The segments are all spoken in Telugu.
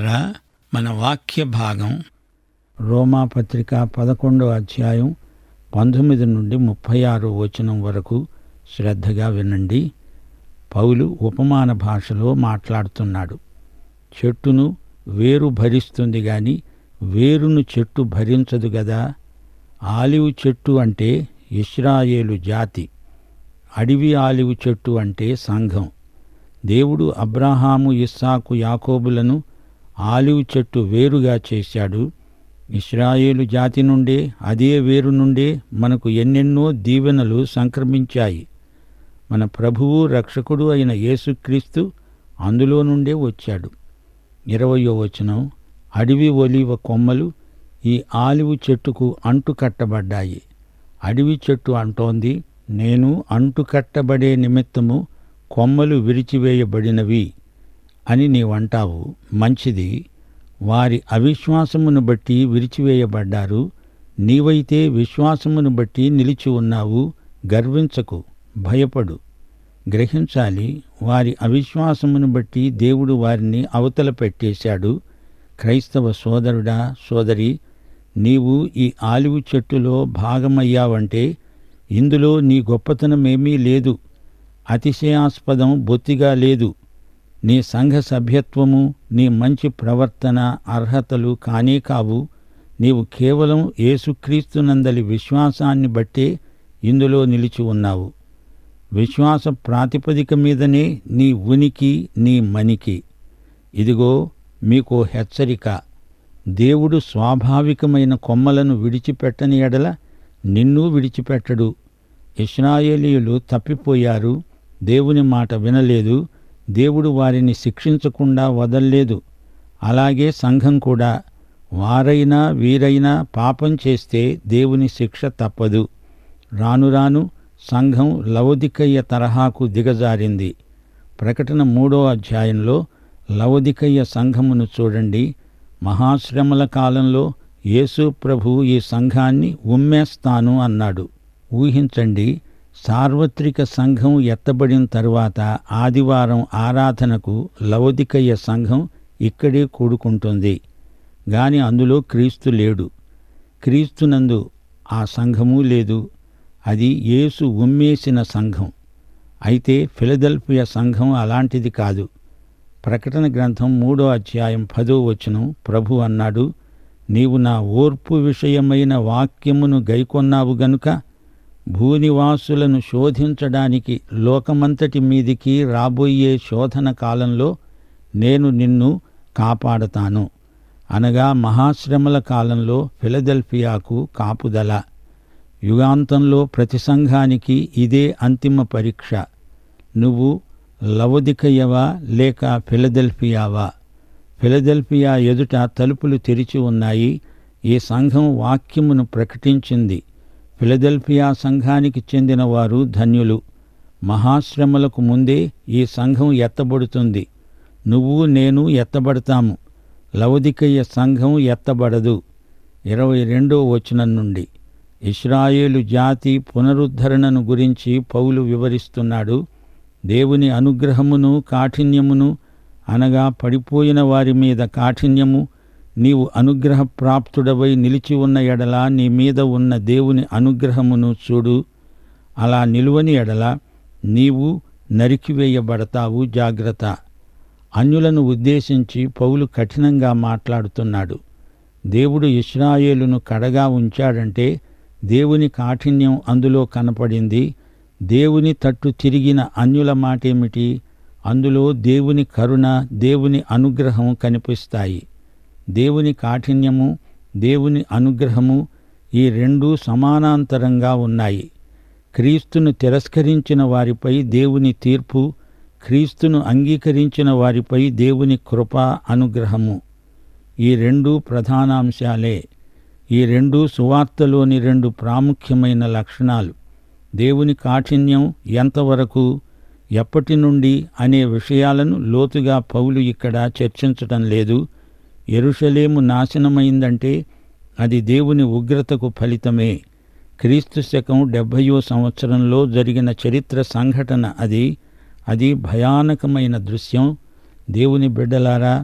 ప్రియులారా మన వాక్య భాగం రోమాపత్రిక పదకొండో అధ్యాయం పంతొమ్మిది నుండి ముప్పై ఆరో వచనం వరకు శ్రద్ధగా వినండి పౌలు ఉపమాన భాషలో మాట్లాడుతున్నాడు చెట్టును వేరు భరిస్తుంది గాని వేరును చెట్టు భరించదు గదా ఆలివ్ చెట్టు అంటే ఇస్రాయేలు జాతి అడవి ఆలివ్ చెట్టు అంటే సంఘం దేవుడు అబ్రహాము ఇస్సాకు యాకోబులను ఆలివ్ చెట్టు వేరుగా చేశాడు ఇస్రాయేలు జాతి నుండే అదే వేరు నుండే మనకు ఎన్నెన్నో దీవెనలు సంక్రమించాయి మన ప్రభువు రక్షకుడు అయిన యేసుక్రీస్తు అందులో నుండే వచ్చాడు ఇరవయో వచనం అడవి ఒలివ కొమ్మలు ఈ ఆలివు చెట్టుకు అంటు కట్టబడ్డాయి అడవి చెట్టు అంటోంది నేను అంటు కట్టబడే నిమిత్తము కొమ్మలు విరిచివేయబడినవి అని నీవంటావు మంచిది వారి అవిశ్వాసమును బట్టి విరిచివేయబడ్డారు నీవైతే విశ్వాసమును బట్టి నిలిచి ఉన్నావు గర్వించకు భయపడు గ్రహించాలి వారి అవిశ్వాసమును బట్టి దేవుడు వారిని అవతల పెట్టేశాడు క్రైస్తవ సోదరుడా సోదరి నీవు ఈ ఆలివు చెట్టులో భాగమయ్యావంటే ఇందులో నీ గొప్పతనమేమీ లేదు అతిశయాస్పదం బొత్తిగా లేదు నీ సంఘ సభ్యత్వము నీ మంచి ప్రవర్తన అర్హతలు కానే కావు నీవు కేవలం యేసుక్రీస్తునందలి విశ్వాసాన్ని బట్టే ఇందులో నిలిచి ఉన్నావు విశ్వాస ప్రాతిపదిక మీదనే నీ ఉనికి నీ మనికి ఇదిగో మీకో హెచ్చరిక దేవుడు స్వాభావికమైన కొమ్మలను విడిచిపెట్టని ఎడల నిన్ను విడిచిపెట్టడు ఇస్రాయేలీయులు తప్పిపోయారు దేవుని మాట వినలేదు దేవుడు వారిని శిక్షించకుండా వదల్లేదు అలాగే సంఘం కూడా వారైనా వీరైనా పాపం చేస్తే దేవుని శిక్ష తప్పదు రాను రాను సంఘం లవదికయ్య తరహాకు దిగజారింది ప్రకటన మూడో అధ్యాయంలో లవదికయ్య సంఘమును చూడండి మహాశ్రమల కాలంలో యేసు ప్రభు ఈ సంఘాన్ని ఉమ్మేస్తాను అన్నాడు ఊహించండి సార్వత్రిక సంఘం ఎత్తబడిన తరువాత ఆదివారం ఆరాధనకు లవదికయ్య సంఘం ఇక్కడే కూడుకుంటుంది గాని అందులో క్రీస్తు లేడు క్రీస్తునందు ఆ సంఘము లేదు అది యేసు ఉమ్మేసిన సంఘం అయితే ఫిలదెల్ఫియా సంఘం అలాంటిది కాదు ప్రకటన గ్రంథం మూడో అధ్యాయం పదో వచనం ప్రభు అన్నాడు నీవు నా ఓర్పు విషయమైన వాక్యమును గైకొన్నావు గనుక భూనివాసులను శోధించడానికి లోకమంతటి మీదికి రాబోయే శోధన కాలంలో నేను నిన్ను కాపాడతాను అనగా మహాశ్రమల కాలంలో ఫిలదెల్ఫియాకు కాపుదల యుగాంతంలో ప్రతి సంఘానికి ఇదే అంతిమ పరీక్ష నువ్వు లవదికయ్యవా లేక ఫిలదెల్ఫియావా ఫిలదెల్ఫియా ఎదుట తలుపులు తెరిచి ఉన్నాయి ఈ సంఘం వాక్యమును ప్రకటించింది ఫిలదెల్ఫియా సంఘానికి చెందిన వారు ధన్యులు మహాశ్రమలకు ముందే ఈ సంఘం ఎత్తబడుతుంది నువ్వు నేను ఎత్తబడతాము లవదికయ్య సంఘం ఎత్తబడదు ఇరవై రెండో వచనం నుండి ఇస్రాయేలు జాతి పునరుద్ధరణను గురించి పౌలు వివరిస్తున్నాడు దేవుని అనుగ్రహమును కాఠిన్యమును అనగా పడిపోయిన వారి మీద కాఠిన్యము నీవు అనుగ్రహ ప్రాప్తుడవై నిలిచి ఉన్న ఎడల నీ మీద ఉన్న దేవుని అనుగ్రహమును చూడు అలా నిలువని ఎడల నీవు నరికివేయబడతావు జాగ్రత్త అన్యులను ఉద్దేశించి పౌలు కఠినంగా మాట్లాడుతున్నాడు దేవుడు ఇస్రాయేలును కడగా ఉంచాడంటే దేవుని కాఠిన్యం అందులో కనపడింది దేవుని తట్టు తిరిగిన అన్యుల మాటేమిటి అందులో దేవుని కరుణ దేవుని అనుగ్రహం కనిపిస్తాయి దేవుని కాఠిన్యము దేవుని అనుగ్రహము ఈ రెండూ సమానాంతరంగా ఉన్నాయి క్రీస్తును తిరస్కరించిన వారిపై దేవుని తీర్పు క్రీస్తును అంగీకరించిన వారిపై దేవుని కృప అనుగ్రహము ఈ రెండు ప్రధానాంశాలే ఈ రెండు సువార్తలోని రెండు ప్రాముఖ్యమైన లక్షణాలు దేవుని కాఠిన్యం ఎంతవరకు ఎప్పటి నుండి అనే విషయాలను లోతుగా పౌలు ఇక్కడ చర్చించటం లేదు ఎరుషలేము నాశనమైందంటే అది దేవుని ఉగ్రతకు ఫలితమే క్రీస్తు శకం డెబ్భయో సంవత్సరంలో జరిగిన చరిత్ర సంఘటన అది అది భయానకమైన దృశ్యం దేవుని బిడ్డలారా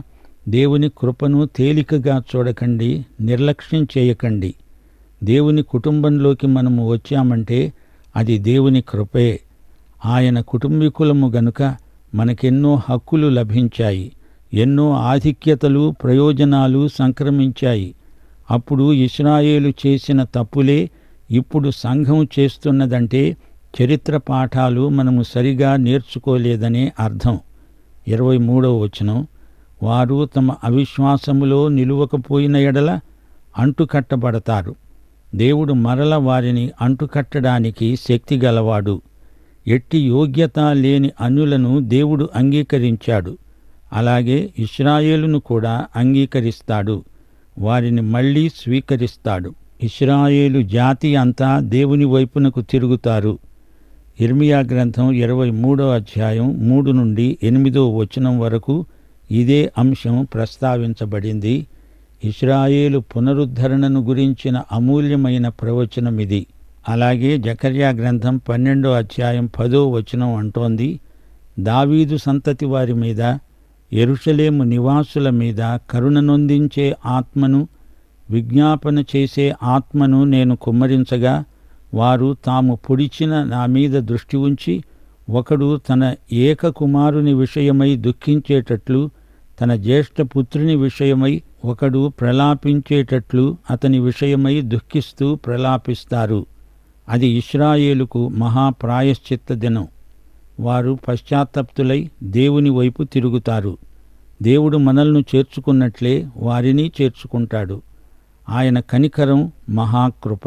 దేవుని కృపను తేలికగా చూడకండి నిర్లక్ష్యం చేయకండి దేవుని కుటుంబంలోకి మనము వచ్చామంటే అది దేవుని కృపే ఆయన కుటుంబీకులము గనుక మనకెన్నో హక్కులు లభించాయి ఎన్నో ఆధిక్యతలు ప్రయోజనాలు సంక్రమించాయి అప్పుడు ఇస్రాయేలు చేసిన తప్పులే ఇప్పుడు సంఘం చేస్తున్నదంటే చరిత్ర పాఠాలు మనము సరిగా నేర్చుకోలేదనే అర్థం ఇరవై మూడవ వచనం వారు తమ అవిశ్వాసములో నిలువకపోయిన ఎడల అంటుకట్టబడతారు దేవుడు మరల వారిని అంటుకట్టడానికి శక్తి గలవాడు ఎట్టి యోగ్యత లేని అన్యులను దేవుడు అంగీకరించాడు అలాగే ఇస్రాయేలును కూడా అంగీకరిస్తాడు వారిని మళ్ళీ స్వీకరిస్తాడు ఇస్రాయేలు జాతి అంతా దేవుని వైపునకు తిరుగుతారు ఇర్మియా గ్రంథం ఇరవై మూడో అధ్యాయం మూడు నుండి ఎనిమిదో వచనం వరకు ఇదే అంశం ప్రస్తావించబడింది ఇస్రాయేలు పునరుద్ధరణను గురించిన అమూల్యమైన ప్రవచనమిది అలాగే జకర్యా గ్రంథం పన్నెండో అధ్యాయం పదో వచనం అంటోంది దావీదు సంతతి వారి మీద ఎరుషలేము నివాసుల మీద కరుణ నొందించే ఆత్మను విజ్ఞాపన చేసే ఆత్మను నేను కుమ్మరించగా వారు తాము పొడిచిన నా మీద దృష్టి ఉంచి ఒకడు తన ఏక కుమారుని విషయమై దుఃఖించేటట్లు తన జ్యేష్ఠ పుత్రుని విషయమై ఒకడు ప్రలాపించేటట్లు అతని విషయమై దుఃఖిస్తూ ప్రలాపిస్తారు అది ఇస్రాయేలుకు మహాప్రాయశ్చిత్త దినం వారు పశ్చాత్తప్తులై దేవుని వైపు తిరుగుతారు దేవుడు మనల్ని చేర్చుకున్నట్లే వారిని చేర్చుకుంటాడు ఆయన కనికరం మహాకృప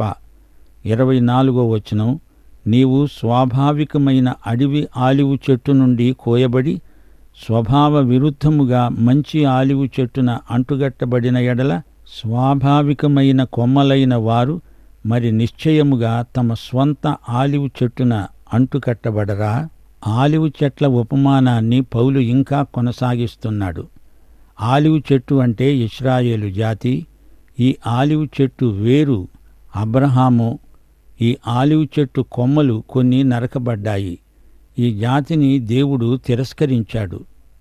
ఇరవై నాలుగో వచనం నీవు స్వాభావికమైన అడవి ఆలివు చెట్టు నుండి కోయబడి స్వభావ విరుద్ధముగా మంచి ఆలివు చెట్టున అంటుగట్టబడిన ఎడల స్వాభావికమైన కొమ్మలైన వారు మరి నిశ్చయముగా తమ స్వంత ఆలివు చెట్టున అంటుకట్టబడరా ఆలివు చెట్ల ఉపమానాన్ని పౌలు ఇంకా కొనసాగిస్తున్నాడు ఆలివు చెట్టు అంటే ఇస్రాయేలు జాతి ఈ ఆలివు చెట్టు వేరు అబ్రహాము ఈ ఆలివు చెట్టు కొమ్మలు కొన్ని నరకబడ్డాయి ఈ జాతిని దేవుడు తిరస్కరించాడు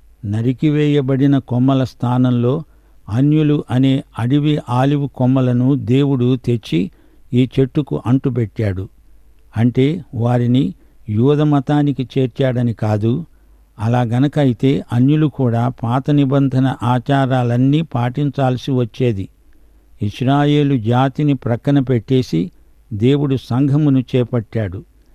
నరికివేయబడిన కొమ్మల స్థానంలో అన్యులు అనే అడవి ఆలివు కొమ్మలను దేవుడు తెచ్చి ఈ చెట్టుకు అంటుబెట్టాడు అంటే వారిని యూదమతానికి చేర్చాడని కాదు అలా గనక అయితే అన్యులు కూడా పాత నిబంధన ఆచారాలన్నీ పాటించాల్సి వచ్చేది ఇస్రాయేలు జాతిని ప్రక్కన పెట్టేసి దేవుడు సంఘమును చేపట్టాడు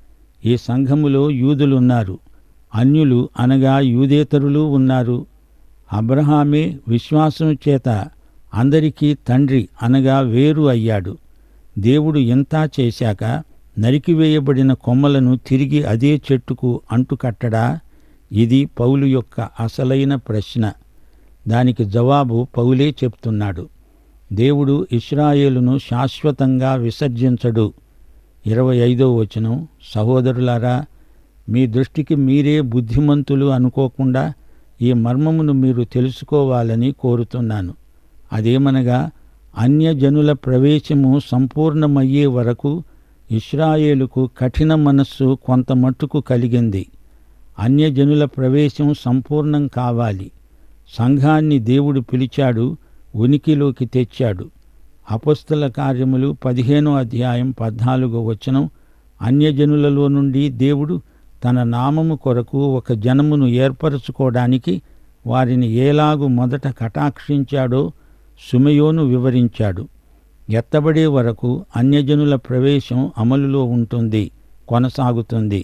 ఈ సంఘములో యూదులున్నారు అన్యులు అనగా యూదేతరులు ఉన్నారు అబ్రహామే విశ్వాసం చేత అందరికీ తండ్రి అనగా వేరు అయ్యాడు దేవుడు ఇంతా చేశాక నరికివేయబడిన కొమ్మలను తిరిగి అదే చెట్టుకు అంటుకట్టడా ఇది పౌలు యొక్క అసలైన ప్రశ్న దానికి జవాబు పౌలే చెప్తున్నాడు దేవుడు ఇస్రాయేలును శాశ్వతంగా విసర్జించడు ఇరవై ఐదో వచనం సహోదరులారా మీ దృష్టికి మీరే బుద్ధిమంతులు అనుకోకుండా ఈ మర్మమును మీరు తెలుసుకోవాలని కోరుతున్నాను అదేమనగా అన్యజనుల ప్రవేశము సంపూర్ణమయ్యే వరకు ఇస్రాయేలుకు కఠిన మనస్సు కొంత మట్టుకు కలిగింది అన్యజనుల ప్రవేశం సంపూర్ణం కావాలి సంఘాన్ని దేవుడు పిలిచాడు ఉనికిలోకి తెచ్చాడు అపస్తుల కార్యములు పదిహేనో అధ్యాయం పద్నాలుగో వచనం అన్యజనులలో నుండి దేవుడు తన నామము కొరకు ఒక జనమును ఏర్పరచుకోవడానికి వారిని ఏలాగు మొదట కటాక్షించాడో సుమయోను వివరించాడు ఎత్తబడే వరకు అన్యజనుల ప్రవేశం అమలులో ఉంటుంది కొనసాగుతుంది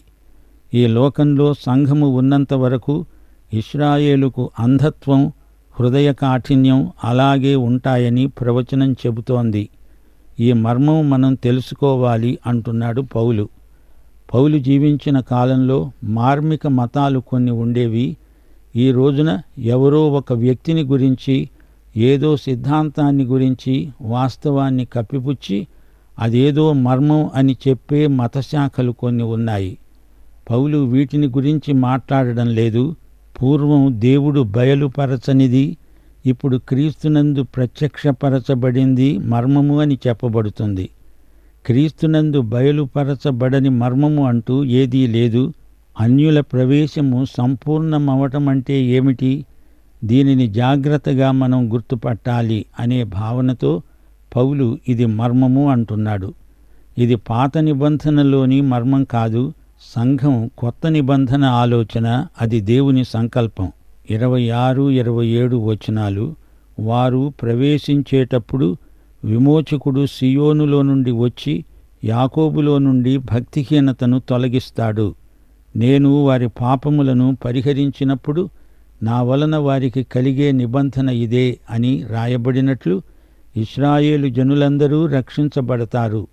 ఈ లోకంలో సంఘము ఉన్నంత వరకు ఇస్రాయేలుకు అంధత్వం హృదయ కాఠిన్యం అలాగే ఉంటాయని ప్రవచనం చెబుతోంది ఈ మర్మం మనం తెలుసుకోవాలి అంటున్నాడు పౌలు పౌలు జీవించిన కాలంలో మార్మిక మతాలు కొన్ని ఉండేవి ఈ రోజున ఎవరో ఒక వ్యక్తిని గురించి ఏదో సిద్ధాంతాన్ని గురించి వాస్తవాన్ని కప్పిపుచ్చి అదేదో మర్మం అని చెప్పే మతశాఖలు కొన్ని ఉన్నాయి పౌలు వీటిని గురించి మాట్లాడడం లేదు పూర్వం దేవుడు బయలుపరచనిది ఇప్పుడు క్రీస్తునందు ప్రత్యక్షపరచబడింది మర్మము అని చెప్పబడుతుంది క్రీస్తునందు బయలుపరచబడని మర్మము అంటూ ఏదీ లేదు అన్యుల ప్రవేశము సంపూర్ణమవటం అంటే ఏమిటి దీనిని జాగ్రత్తగా మనం గుర్తుపట్టాలి అనే భావనతో పౌలు ఇది మర్మము అంటున్నాడు ఇది పాత నిబంధనలోని మర్మం కాదు సంఘం కొత్త నిబంధన ఆలోచన అది దేవుని సంకల్పం ఇరవై ఆరు ఇరవై ఏడు వచనాలు వారు ప్రవేశించేటప్పుడు విమోచకుడు సియోనులో నుండి వచ్చి యాకోబులో నుండి భక్తిహీనతను తొలగిస్తాడు నేను వారి పాపములను పరిహరించినప్పుడు నా వలన వారికి కలిగే నిబంధన ఇదే అని రాయబడినట్లు ఇస్రాయేలు జనులందరూ రక్షించబడతారు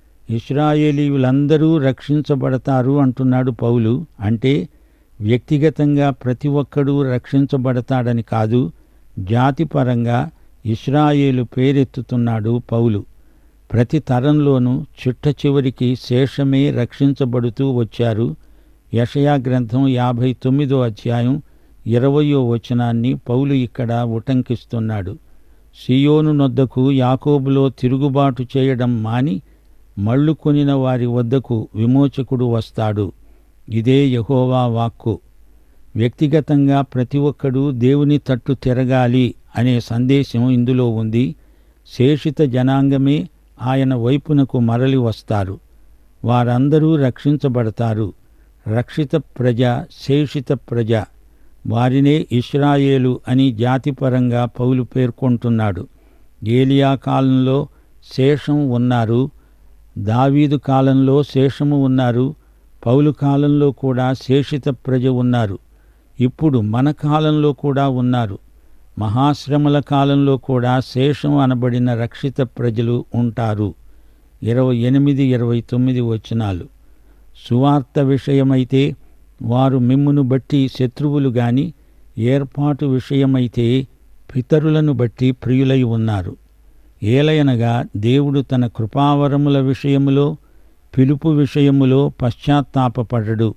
ఇస్రాయేలీయులందరూ రక్షించబడతారు అంటున్నాడు పౌలు అంటే వ్యక్తిగతంగా ప్రతి ఒక్కడూ రక్షించబడతాడని కాదు జాతిపరంగా ఇస్రాయేలు పేరెత్తుతున్నాడు పౌలు ప్రతి తరంలోనూ చిట్ట చివరికి శేషమే రక్షించబడుతూ వచ్చారు యషయా గ్రంథం యాభై తొమ్మిదో అధ్యాయం ఇరవయో వచనాన్ని పౌలు ఇక్కడ ఉటంకిస్తున్నాడు సియోను నొద్దకు యాకోబులో తిరుగుబాటు చేయడం మాని మళ్ళు కొనిన వారి వద్దకు విమోచకుడు వస్తాడు ఇదే యహోవా వాక్కు వ్యక్తిగతంగా ప్రతి ఒక్కడూ దేవుని తట్టు తిరగాలి అనే సందేశం ఇందులో ఉంది శేషిత జనాంగమే ఆయన వైపునకు మరలి వస్తారు వారందరూ రక్షించబడతారు రక్షిత ప్రజ శేషిత ప్రజ వారినే ఇస్రాయేలు అని జాతిపరంగా పౌలు పేర్కొంటున్నాడు ఏలియా కాలంలో శేషం ఉన్నారు దావీదు కాలంలో శేషము ఉన్నారు పౌలు కాలంలో కూడా శేషిత ప్రజ ఉన్నారు ఇప్పుడు మన కాలంలో కూడా ఉన్నారు మహాశ్రమల కాలంలో కూడా శేషం అనబడిన రక్షిత ప్రజలు ఉంటారు ఇరవై ఎనిమిది ఇరవై తొమ్మిది వచనాలు సువార్త విషయమైతే వారు మిమ్మును బట్టి శత్రువులు గాని ఏర్పాటు విషయమైతే పితరులను బట్టి ప్రియులై ఉన్నారు ఏలయనగా దేవుడు తన కృపావరముల విషయములో పిలుపు విషయములో పశ్చాత్తాపపడడు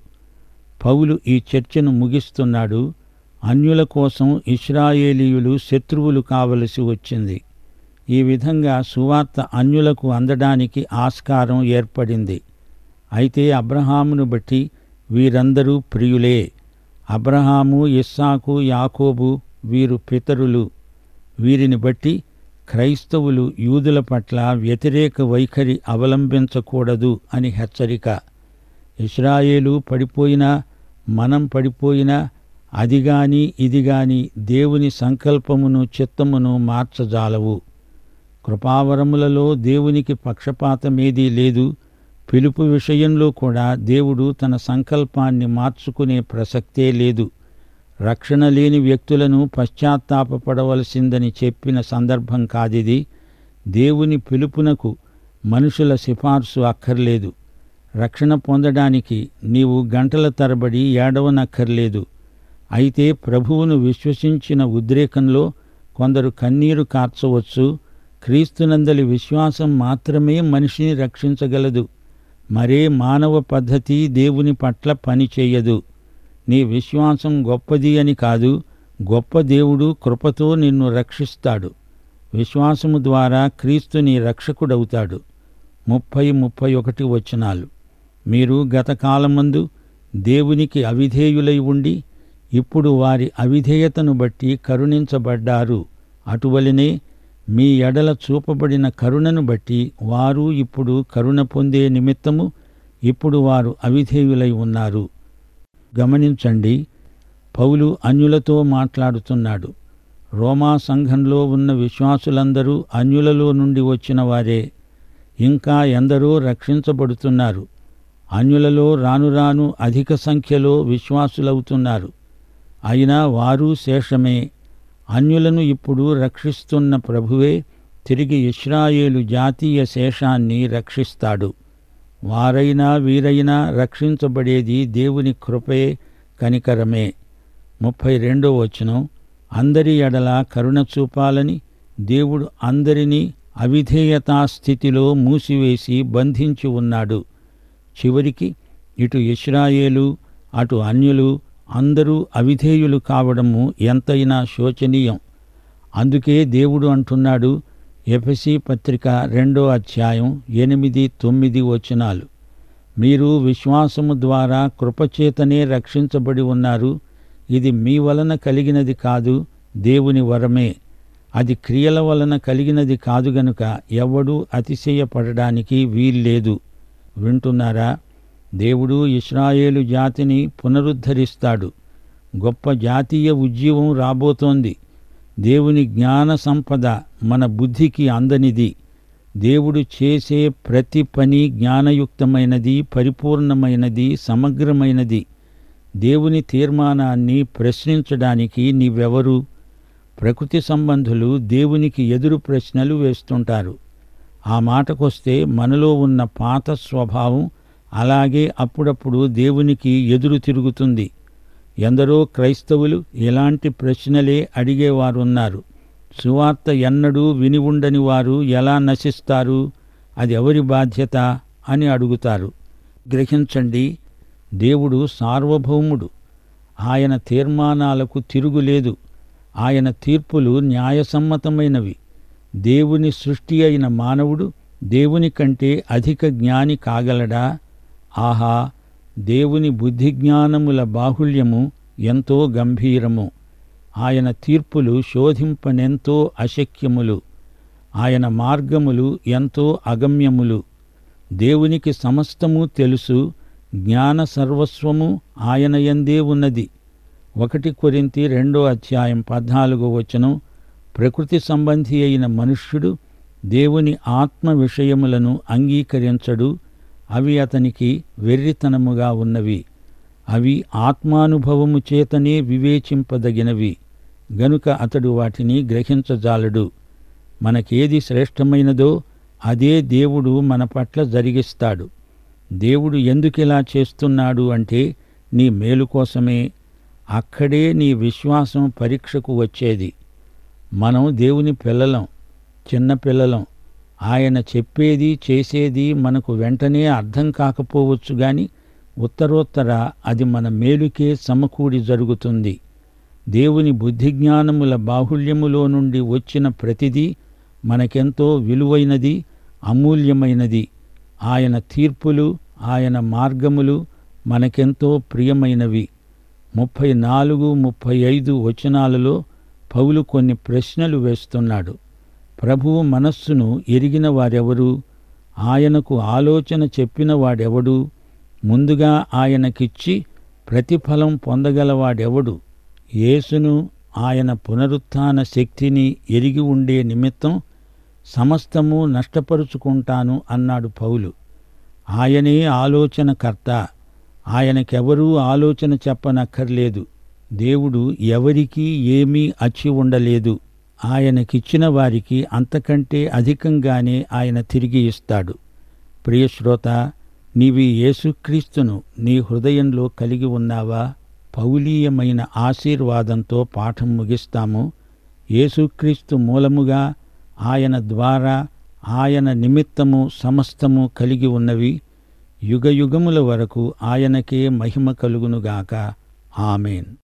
పౌలు ఈ చర్చను ముగిస్తున్నాడు అన్యుల కోసం ఇస్రాయేలీయులు శత్రువులు కావలసి వచ్చింది ఈ విధంగా సువార్త అన్యులకు అందడానికి ఆస్కారం ఏర్పడింది అయితే అబ్రహామును బట్టి వీరందరూ ప్రియులే అబ్రహాము ఇస్సాకు యాకోబు వీరు పితరులు వీరిని బట్టి క్రైస్తవులు యూదుల పట్ల వ్యతిరేక వైఖరి అవలంబించకూడదు అని హెచ్చరిక ఇస్రాయేలు పడిపోయినా మనం పడిపోయినా అది గాని ఇది గాని దేవుని సంకల్పమును చిత్తమును మార్చజాలవు కృపావరములలో దేవునికి పక్షపాతమేదీ లేదు పిలుపు విషయంలో కూడా దేవుడు తన సంకల్పాన్ని మార్చుకునే ప్రసక్తే లేదు రక్షణ లేని వ్యక్తులను పశ్చాత్తాపపడవలసిందని చెప్పిన సందర్భం కాదిది దేవుని పిలుపునకు మనుషుల సిఫార్సు అక్కర్లేదు రక్షణ పొందడానికి నీవు గంటల తరబడి ఏడవనక్కర్లేదు అయితే ప్రభువును విశ్వసించిన ఉద్రేకంలో కొందరు కన్నీరు కార్చవచ్చు క్రీస్తునందలి విశ్వాసం మాత్రమే మనిషిని రక్షించగలదు మరే మానవ పద్ధతి దేవుని పట్ల పనిచేయదు నీ విశ్వాసం గొప్పది అని కాదు గొప్ప దేవుడు కృపతో నిన్ను రక్షిస్తాడు విశ్వాసము ద్వారా క్రీస్తు నీ రక్షకుడవుతాడు ముప్పై ముప్పై ఒకటి వచనాలు మీరు గత కాలమందు దేవునికి అవిధేయులై ఉండి ఇప్పుడు వారి అవిధేయతను బట్టి కరుణించబడ్డారు అటువలనే మీ ఎడల చూపబడిన కరుణను బట్టి వారు ఇప్పుడు కరుణ పొందే నిమిత్తము ఇప్పుడు వారు అవిధేయులై ఉన్నారు గమనించండి పౌలు అన్యులతో మాట్లాడుతున్నాడు రోమా సంఘంలో ఉన్న విశ్వాసులందరూ అన్యులలో నుండి వచ్చిన వారే ఇంకా ఎందరో రక్షించబడుతున్నారు అన్యులలో రాను రాను అధిక సంఖ్యలో విశ్వాసులవుతున్నారు అయినా వారు శేషమే అన్యులను ఇప్పుడు రక్షిస్తున్న ప్రభువే తిరిగి ఇస్రాయేలు జాతీయ శేషాన్ని రక్షిస్తాడు వారైనా వీరైనా రక్షించబడేది దేవుని కృపే కనికరమే ముప్పై రెండో వచనం అందరి ఎడల కరుణ చూపాలని దేవుడు అందరినీ అవిధేయతా స్థితిలో మూసివేసి బంధించి ఉన్నాడు చివరికి ఇటు ఇస్రాయేలు అటు అన్యులు అందరూ అవిధేయులు కావడము ఎంతైనా శోచనీయం అందుకే దేవుడు అంటున్నాడు ఎఫెసి పత్రిక రెండో అధ్యాయం ఎనిమిది తొమ్మిది వచనాలు మీరు విశ్వాసము ద్వారా కృపచేతనే రక్షించబడి ఉన్నారు ఇది మీ వలన కలిగినది కాదు దేవుని వరమే అది క్రియల వలన కలిగినది కాదు గనుక ఎవడూ అతిశయపడడానికి వీల్లేదు వింటున్నారా దేవుడు ఇస్రాయేలు జాతిని పునరుద్ధరిస్తాడు గొప్ప జాతీయ ఉద్యమం రాబోతోంది దేవుని జ్ఞాన సంపద మన బుద్ధికి అందనిది దేవుడు చేసే ప్రతి పని జ్ఞానయుక్తమైనది పరిపూర్ణమైనది సమగ్రమైనది దేవుని తీర్మానాన్ని ప్రశ్నించడానికి నీవెవరు ప్రకృతి సంబంధులు దేవునికి ఎదురు ప్రశ్నలు వేస్తుంటారు ఆ మాటకొస్తే మనలో ఉన్న పాత స్వభావం అలాగే అప్పుడప్పుడు దేవునికి ఎదురు తిరుగుతుంది ఎందరో క్రైస్తవులు ఇలాంటి ప్రశ్నలే అడిగేవారున్నారు సువార్త ఎన్నడూ విని ఉండని వారు ఎలా నశిస్తారు అది ఎవరి బాధ్యత అని అడుగుతారు గ్రహించండి దేవుడు సార్వభౌముడు ఆయన తీర్మానాలకు తిరుగులేదు ఆయన తీర్పులు న్యాయసమ్మతమైనవి దేవుని సృష్టి అయిన మానవుడు దేవుని కంటే అధిక జ్ఞాని కాగలడా ఆహా దేవుని బుద్ధిజ్ఞానముల బాహుళ్యము ఎంతో గంభీరము ఆయన తీర్పులు శోధింపనెంతో అశక్యములు ఆయన మార్గములు ఎంతో అగమ్యములు దేవునికి సమస్తము తెలుసు జ్ఞాన సర్వస్వము ఆయన యందే ఉన్నది ఒకటి కొరింతి రెండో అధ్యాయం పద్నాలుగో వచనం ప్రకృతి సంబంధి అయిన మనుష్యుడు దేవుని ఆత్మ విషయములను అంగీకరించడు అవి అతనికి వెర్రితనముగా ఉన్నవి అవి ఆత్మానుభవము చేతనే వివేచింపదగినవి గనుక అతడు వాటిని గ్రహించజాలడు మనకేది శ్రేష్టమైనదో అదే దేవుడు మన పట్ల జరిగిస్తాడు దేవుడు ఎందుకిలా చేస్తున్నాడు అంటే నీ మేలు కోసమే అక్కడే నీ విశ్వాసం పరీక్షకు వచ్చేది మనం దేవుని పిల్లలం చిన్న పిల్లలం ఆయన చెప్పేది చేసేది మనకు వెంటనే అర్థం కాకపోవచ్చు గాని ఉత్తరోత్తర అది మన మేలుకే సమకూడి జరుగుతుంది దేవుని బుద్ధిజ్ఞానముల బాహుళ్యములో నుండి వచ్చిన ప్రతిదీ మనకెంతో విలువైనది అమూల్యమైనది ఆయన తీర్పులు ఆయన మార్గములు మనకెంతో ప్రియమైనవి ముప్పై నాలుగు ముప్పై ఐదు వచనాలలో పౌలు కొన్ని ప్రశ్నలు వేస్తున్నాడు ప్రభువు మనస్సును ఎరిగిన వారెవరు ఆయనకు ఆలోచన చెప్పిన వాడెవడు ముందుగా ఆయనకిచ్చి ప్రతిఫలం పొందగలవాడెవడు యేసును ఆయన పునరుత్థాన శక్తిని ఎరిగి ఉండే నిమిత్తం సమస్తము నష్టపరుచుకుంటాను అన్నాడు పౌలు ఆయనే ఆలోచనకర్త ఆయనకెవరూ ఆలోచన చెప్పనక్కర్లేదు దేవుడు ఎవరికీ ఏమీ అచ్చి ఉండలేదు ఆయనకిచ్చిన వారికి అంతకంటే అధికంగానే ఆయన తిరిగి ఇస్తాడు ప్రియశ్రోత నీవి యేసుక్రీస్తును నీ హృదయంలో కలిగి ఉన్నావా పౌలీయమైన ఆశీర్వాదంతో పాఠం ముగిస్తాము యేసుక్రీస్తు మూలముగా ఆయన ద్వారా ఆయన నిమిత్తము సమస్తము కలిగి ఉన్నవి యుగయుగముల వరకు ఆయనకే మహిమ కలుగునుగాక ఆమెన్